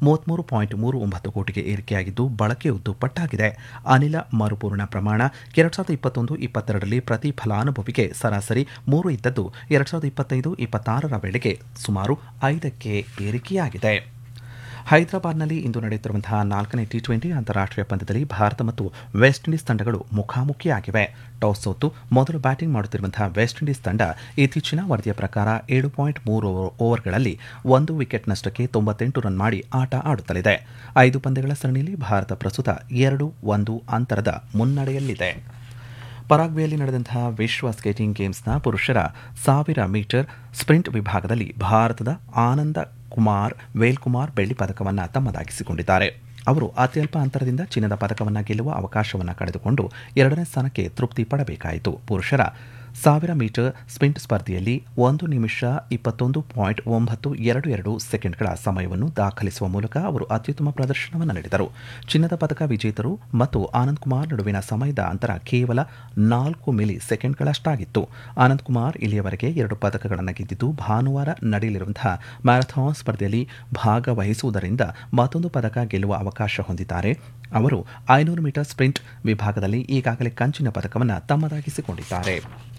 ಮೂವತ್ಮೂರು ಪಾಯಿಂಟ್ ಮೂರು ಒಂಬತ್ತು ಕೋಟಿಗೆ ಏರಿಕೆಯಾಗಿದ್ದು ಬಳಕೆಯು ದುಪ್ಪಟ್ಟಾಗಿದೆ ಅನಿಲ ಮರುಪೂರಣ ಪ್ರಮಾಣ ಎರಡು ಸಾವಿರದ ಇಪ್ಪತ್ತೊಂದು ಇಪ್ಪತ್ತೆರಡರಲ್ಲಿ ಪ್ರತಿ ಫಲಾನುಭವಿಗೆ ಸರಾಸರಿ ಮೂರು ಇದ್ದದ್ದು ಎರಡು ಸಾವಿರದ ಇಪ್ಪತ್ತೈದು ಇಪ್ಪತ್ತಾರರ ವೇಳೆಗೆ ಸುಮಾರು ಐದಕ್ಕೆ ಏರಿಕೆಯಾಗಿದೆ ಹೈದರಾಬಾದ್ನಲ್ಲಿ ಇಂದು ನಡೆಯುತ್ತಿರುವಂತಹ ನಾಲ್ಕನೇ ಟಿ ಟ್ವೆಂಟಿ ಅಂತಾರಾಷ್ಟೀಯ ಪಂದ್ಯದಲ್ಲಿ ಭಾರತ ಮತ್ತು ವೆಸ್ಟ್ ಇಂಡೀಸ್ ತಂಡಗಳು ಮುಖಾಮುಖಿಯಾಗಿವೆ ಟಾಸ್ ಸೋತು ಮೊದಲು ಬ್ಯಾಟಿಂಗ್ ಮಾಡುತ್ತಿರುವಂತಹ ವೆಸ್ಟ್ ಇಂಡೀಸ್ ತಂಡ ಇತ್ತೀಚಿನ ವರದಿಯ ಪ್ರಕಾರ ಏಳು ಪಾಯಿಂಟ್ ಮೂರು ಓವರ್ಗಳಲ್ಲಿ ಒಂದು ವಿಕೆಟ್ ನಷ್ಟಕ್ಕೆ ತೊಂಬತ್ತೆಂಟು ರನ್ ಮಾಡಿ ಆಟ ಆಡುತ್ತಲಿದೆ ಐದು ಪಂದ್ಯಗಳ ಸರಣಿಯಲ್ಲಿ ಭಾರತ ಪ್ರಸ್ತುತ ಎರಡು ಒಂದು ಅಂತರದ ಮುನ್ನಡೆಯಲ್ಲಿದೆ ಪರಾಗ್ವೆಯಲ್ಲಿ ನಡೆದಂತಹ ವಿಶ್ವ ಸ್ಕೇಟಿಂಗ್ ಗೇಮ್ಸ್ನ ಪುರುಷರ ಸಾವಿರ ಮೀಟರ್ ಸ್ಪ್ರಿಂಟ್ ವಿಭಾಗದಲ್ಲಿ ಭಾರತದ ಆನಂದ ಕುಮಾರ್ ವೇಲ್ಕುಮಾರ್ ಬೆಳ್ಳಿ ಪದಕವನ್ನು ತಮ್ಮದಾಗಿಸಿಕೊಂಡಿದ್ದಾರೆ ಅವರು ಅತ್ಯಲ್ಪ ಅಂತರದಿಂದ ಚಿನ್ನದ ಪದಕವನ್ನು ಗೆಲ್ಲುವ ಅವಕಾಶವನ್ನು ಕಳೆದುಕೊಂಡು ಎರಡನೇ ಸ್ಥಾನಕ್ಕೆ ತೃಪ್ತಿ ಪಡಬೇಕಾಯಿತು ಪುರುಷರ ಸಾವಿರ ಮೀಟರ್ ಸ್ಪ್ರಿಂಟ್ ಸ್ಪರ್ಧೆಯಲ್ಲಿ ಒಂದು ನಿಮಿಷ ಇಪ್ಪತ್ತೊಂದು ಪಾಯಿಂಟ್ ಒಂಬತ್ತು ಎರಡು ಎರಡು ಸೆಕೆಂಡ್ಗಳ ಸಮಯವನ್ನು ದಾಖಲಿಸುವ ಮೂಲಕ ಅವರು ಅತ್ಯುತ್ತಮ ಪ್ರದರ್ಶನವನ್ನು ನೀಡಿದರು ಚಿನ್ನದ ಪದಕ ವಿಜೇತರು ಮತ್ತು ಆನಂದ್ ಕುಮಾರ್ ನಡುವಿನ ಸಮಯದ ಅಂತರ ಕೇವಲ ನಾಲ್ಕು ಮಿಲಿ ಸೆಕೆಂಡ್ಗಳಷ್ಟಾಗಿತ್ತು ಆನಂದ್ ಕುಮಾರ್ ಇಲ್ಲಿಯವರೆಗೆ ಎರಡು ಪದಕಗಳನ್ನು ಗೆದ್ದಿದ್ದು ಭಾನುವಾರ ನಡೆಯಲಿರುವಂತಹ ಮ್ಯಾರಥಾನ್ ಸ್ಪರ್ಧೆಯಲ್ಲಿ ಭಾಗವಹಿಸುವುದರಿಂದ ಮತ್ತೊಂದು ಪದಕ ಗೆಲ್ಲುವ ಅವಕಾಶ ಹೊಂದಿದ್ದಾರೆ ಅವರು ಐನೂರು ಮೀಟರ್ ಸ್ಪ್ರಿಂಟ್ ವಿಭಾಗದಲ್ಲಿ ಈಗಾಗಲೇ ಕಂಚಿನ ಪದಕವನ್ನು ತಮ್ಮದಾಗಿಸಿಕೊಂಡಿದ್ದಾರೆ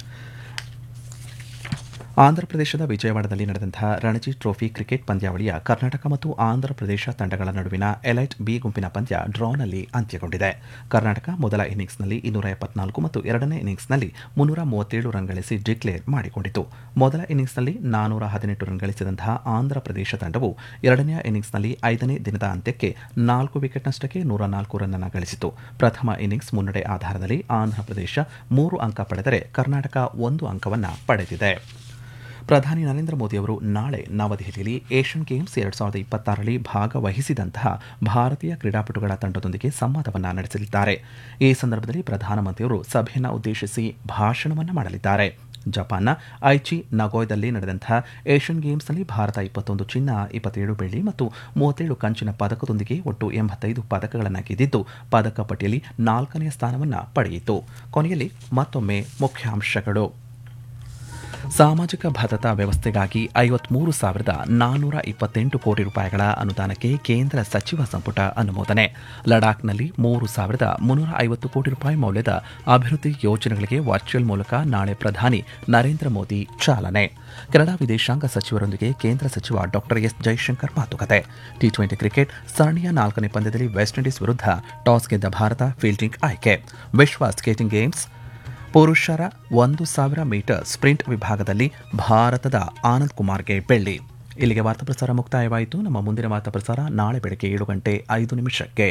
ಆಂಧ್ರಪ್ರದೇಶದ ವಿಜಯವಾಡದಲ್ಲಿ ನಡೆದಂತಹ ರಣಜಿ ಟ್ರೋಫಿ ಕ್ರಿಕೆಟ್ ಪಂದ್ಯಾವಳಿಯ ಕರ್ನಾಟಕ ಮತ್ತು ಆಂಧ್ರಪ್ರದೇಶ ತಂಡಗಳ ನಡುವಿನ ಎಲೈಟ್ ಬಿ ಗುಂಪಿನ ಪಂದ್ಯ ಡ್ರಾನಲ್ಲಿ ಅಂತ್ಯಗೊಂಡಿದೆ ಕರ್ನಾಟಕ ಮೊದಲ ಇನ್ನಿಂಗ್ಸ್ನಲ್ಲಿ ಇನ್ನೂರ ಎಪ್ಪತ್ನಾಲ್ಕು ಮತ್ತು ಎರಡನೇ ಇನ್ನಿಂಗ್ಸ್ನಲ್ಲಿ ಮುನ್ನೂರ ಮೂವತ್ತೇಳು ರನ್ ಗಳಿಸಿ ಡಿಕ್ಲೇರ್ ಮಾಡಿಕೊಂಡಿತು ಮೊದಲ ಇನ್ನಿಂಗ್ಸ್ನಲ್ಲಿ ನಾನೂರ ಹದಿನೆಂಟು ರನ್ ಗಳಿಸಿದಂತಹ ಆಂಧ್ರಪ್ರದೇಶ ತಂಡವು ಎರಡನೆಯ ಇನ್ನಿಂಗ್ಸ್ನಲ್ಲಿ ಐದನೇ ದಿನದ ಅಂತ್ಯಕ್ಕೆ ನಾಲ್ಕು ವಿಕೆಟ್ ನಷ್ಟಕ್ಕೆ ನೂರ ನಾಲ್ಕು ರನ್ ಅನ್ನು ಗಳಿಸಿತು ಪ್ರಥಮ ಇನ್ನಿಂಗ್ಸ್ ಮುನ್ನಡೆ ಆಧಾರದಲ್ಲಿ ಆಂಧ್ರಪ್ರದೇಶ ಮೂರು ಅಂಕ ಪಡೆದರೆ ಕರ್ನಾಟಕ ಒಂದು ಅಂಕವನ್ನು ಪಡೆದಿದೆ ಪ್ರಧಾನಿ ನರೇಂದ್ರ ಮೋದಿ ಅವರು ನಾಳೆ ನವದೆಹಲಿಯಲ್ಲಿ ಏಷ್ಯನ್ ಗೇಮ್ಸ್ ಎರಡ್ ಸಾವಿರದ ಇಪ್ಪತ್ತಾರರಲ್ಲಿ ಭಾಗವಹಿಸಿದಂತಹ ಭಾರತೀಯ ಕ್ರೀಡಾಪಟುಗಳ ತಂಡದೊಂದಿಗೆ ಸಂವಾದವನ್ನು ನಡೆಸಲಿದ್ದಾರೆ ಈ ಸಂದರ್ಭದಲ್ಲಿ ಪ್ರಧಾನಮಂತ್ರಿಯವರು ಸಭೆಯನ್ನು ಉದ್ದೇಶಿಸಿ ಭಾಷಣವನ್ನು ಮಾಡಲಿದ್ದಾರೆ ಜಪಾನ್ನ ಐಚಿ ನಗೋಯ್ದಲ್ಲಿ ನಡೆದಂತಹ ಏಷ್ಯನ್ ಗೇಮ್ಸ್ನಲ್ಲಿ ಭಾರತ ಇಪ್ಪತ್ತೊಂದು ಚಿನ್ನ ಇಪ್ಪತ್ತೇಳು ಬೆಳ್ಳಿ ಮತ್ತು ಮೂವತ್ತೇಳು ಕಂಚಿನ ಪದಕದೊಂದಿಗೆ ಒಟ್ಟು ಎಂಬತ್ತೈದು ಪದಕಗಳನ್ನು ಗೆದ್ದಿದ್ದು ಪದಕ ಪಟ್ಟಿಯಲ್ಲಿ ನಾಲ್ಕನೆಯ ಸ್ಥಾನವನ್ನು ಪಡೆಯಿತು ಕೊನೆಯಲ್ಲಿ ಮತ್ತೊಮ್ಮೆ ಮುಖ್ಯಾಂಶಗಳು ಸಾಮಾಜಿಕ ಭದ್ರತಾ ವ್ಯವಸ್ಥೆಗಾಗಿ ಐವತ್ಮೂರು ಸಾವಿರದ ನಾನ್ನೂರ ಇಪ್ಪತ್ತೆಂಟು ಕೋಟಿ ರೂಪಾಯಿಗಳ ಅನುದಾನಕ್ಕೆ ಕೇಂದ್ರ ಸಚಿವ ಸಂಪುಟ ಅನುಮೋದನೆ ಲಡಾಖ್ನಲ್ಲಿ ಮೂರು ಸಾವಿರದ ಮುನ್ನೂರ ಐವತ್ತು ಕೋಟಿ ರೂಪಾಯಿ ಮೌಲ್ಯದ ಅಭಿವೃದ್ಧಿ ಯೋಜನೆಗಳಿಗೆ ವರ್ಚುವಲ್ ಮೂಲಕ ನಾಳೆ ಪ್ರಧಾನಿ ನರೇಂದ್ರ ಮೋದಿ ಚಾಲನೆ ಕೆನಡಾ ವಿದೇಶಾಂಗ ಸಚಿವರೊಂದಿಗೆ ಕೇಂದ್ರ ಸಚಿವ ಡಾಕ್ಟರ್ ಎಸ್ ಜೈಶಂಕರ್ ಮಾತುಕತೆ ಟಿ ಟ್ವೆಂಟಿ ಕ್ರಿಕೆಟ್ ಸರಣಿಯ ನಾಲ್ಕನೇ ಪಂದ್ಯದಲ್ಲಿ ವೆಸ್ಟ್ ಇಂಡೀಸ್ ವಿರುದ್ಧ ಟಾಸ್ ಗೆದ್ದ ಭಾರತ ಫೀಲ್ಡಿಂಗ್ ಆಯ್ಕೆ ವಿಶ್ವ ಸ್ಕೇಟಿಂಗ್ ಗೇಮ್ಸ್ ಪುರುಷರ ಒಂದು ಸಾವಿರ ಮೀಟರ್ ಸ್ಪ್ರಿಂಟ್ ವಿಭಾಗದಲ್ಲಿ ಭಾರತದ ಆನಂದ್ ಕುಮಾರ್ಗೆ ಬೆಳ್ಳಿ ಇಲ್ಲಿಗೆ ವಾರ್ತಾ ಪ್ರಸಾರ ಮುಕ್ತಾಯವಾಯಿತು ನಮ್ಮ ಮುಂದಿನ ವಾರ್ತಾ ಪ್ರಸಾರ ನಾಳೆ ಬೆಳಗ್ಗೆ ಏಳು ಗಂಟೆ ಐದು ನಿಮಿಷಕ್ಕೆ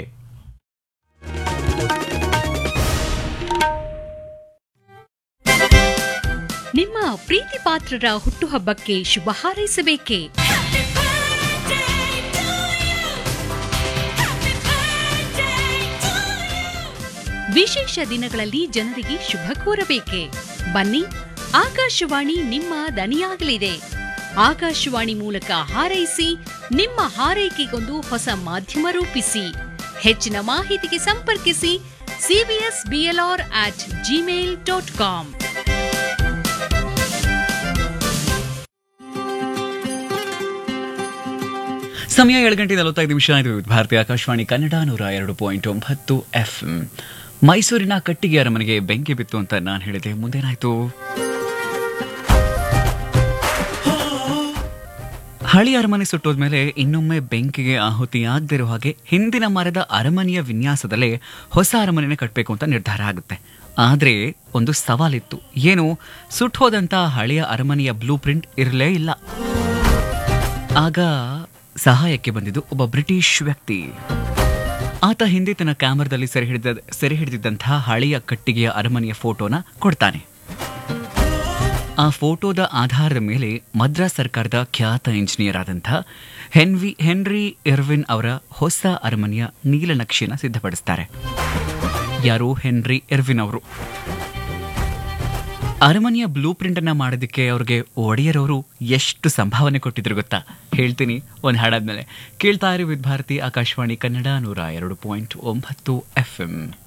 ನಿಮ್ಮ ಪ್ರೀತಿ ಪಾತ್ರರ ಹುಟ್ಟುಹಬ್ಬಕ್ಕೆ ಶುಭ ಹಾರೈಸಬೇಕೇ ವಿಶೇಷ ದಿನಗಳಲ್ಲಿ ಜನರಿಗೆ ಶುಭ ಕೋರಬೇಕೆ ಬನ್ನಿ ಆಕಾಶವಾಣಿ ನಿಮ್ಮ ದನಿಯಾಗಲಿದೆ ಆಕಾಶವಾಣಿ ಮೂಲಕ ಹಾರೈಸಿ ನಿಮ್ಮ ಹಾರೈಕೆಗೊಂದು ಹೊಸ ಮಾಧ್ಯಮ ರೂಪಿಸಿ ಹೆಚ್ಚಿನ ಮಾಹಿತಿಗೆ ಸಂಪರ್ಕಿಸಿ CBS BLR at Gmail dot com ಸಮಯ ಏಳು ಗಂಟೆ ನಲವತ್ತೈದು ನಿಮಿಷ ಇದು ಭಾರತೀಯ ಆಕಾಶವಾಣಿ ಕನ್ನಡ ನೂರ ಎರಡು ಪಾಯಿಂಟ್ ಒಂಬತ್ತು ಎಫ್ ಮೈಸೂರಿನ ಕಟ್ಟಿಗೆ ಅರಮನೆಗೆ ಬೆಂಕಿ ಬಿತ್ತು ಅಂತ ನಾನು ಹೇಳಿದೆ ಮುಂದೇನಾಯ್ತು ಹಳಿ ಅರಮನೆ ಸುಟ್ಟೋದ್ಮೇಲೆ ಇನ್ನೊಮ್ಮೆ ಬೆಂಕಿಗೆ ಆಹುತಿ ಆಗದಿರೋ ಹಾಗೆ ಹಿಂದಿನ ಮರದ ಅರಮನೆಯ ವಿನ್ಯಾಸದಲ್ಲೇ ಹೊಸ ಅರಮನೆನ ಕಟ್ಟಬೇಕು ಅಂತ ನಿರ್ಧಾರ ಆಗುತ್ತೆ ಆದರೆ ಒಂದು ಸವಾಲಿತ್ತು ಏನು ಸುಟ್ಟೋದಂತ ಹಳೆಯ ಅರಮನೆಯ ಬ್ಲೂ ಪ್ರಿಂಟ್ ಇರಲೇ ಇಲ್ಲ ಆಗ ಸಹಾಯಕ್ಕೆ ಬಂದಿದ್ದು ಒಬ್ಬ ಬ್ರಿಟಿಷ್ ವ್ಯಕ್ತಿ ಆತ ಹಿಂದೆ ತನ್ನ ಕ್ಯಾಮರಾದಲ್ಲಿ ಸೆರೆ ಹಿಡಿದ ಸೆರೆ ಹಿಡಿದಿದ್ದಂತಹ ಹಳೆಯ ಕಟ್ಟಿಗೆಯ ಅರಮನೆಯ ಫೋಟೋನ ಕೊಡ್ತಾನೆ ಆ ಫೋಟೋದ ಆಧಾರದ ಮೇಲೆ ಮದ್ರಾಸ್ ಸರ್ಕಾರದ ಖ್ಯಾತ ಇಂಜಿನಿಯರ್ ಆದಂತಹ ಹೆನ್ವಿ ಹೆನ್ರಿ ಇರ್ವಿನ್ ಅವರ ಹೊಸ ಅರಮನೆಯ ನೀಲನಕ್ಷೆನ ಸಿದ್ಧಪಡಿಸ್ತಾರೆ ಯಾರು ಹೆನ್ರಿ ಇರ್ವಿನ್ ಅವರು ಅರಮನೆಯ ಬ್ಲೂ ಪ್ರಿಂಟ್ ಅನ್ನ ಮಾಡೋದಕ್ಕೆ ಅವ್ರಿಗೆ ಒಡೆಯರವರು ಎಷ್ಟು ಸಂಭಾವನೆ ಕೊಟ್ಟಿದ್ರು ಗೊತ್ತಾ ಹೇಳ್ತೀನಿ ಒಂದು ಹಾಡಾದ್ಮೇಲೆ ಕೇಳ್ತಾ ಇರಿ ವಿದ್ ಭಾರತಿ ಆಕಾಶವಾಣಿ ಕನ್ನಡ ನೂರ ಎರಡು ಪಾಯಿಂಟ್ ಒಂಬತ್ತು ಎಫ್ ಎಂ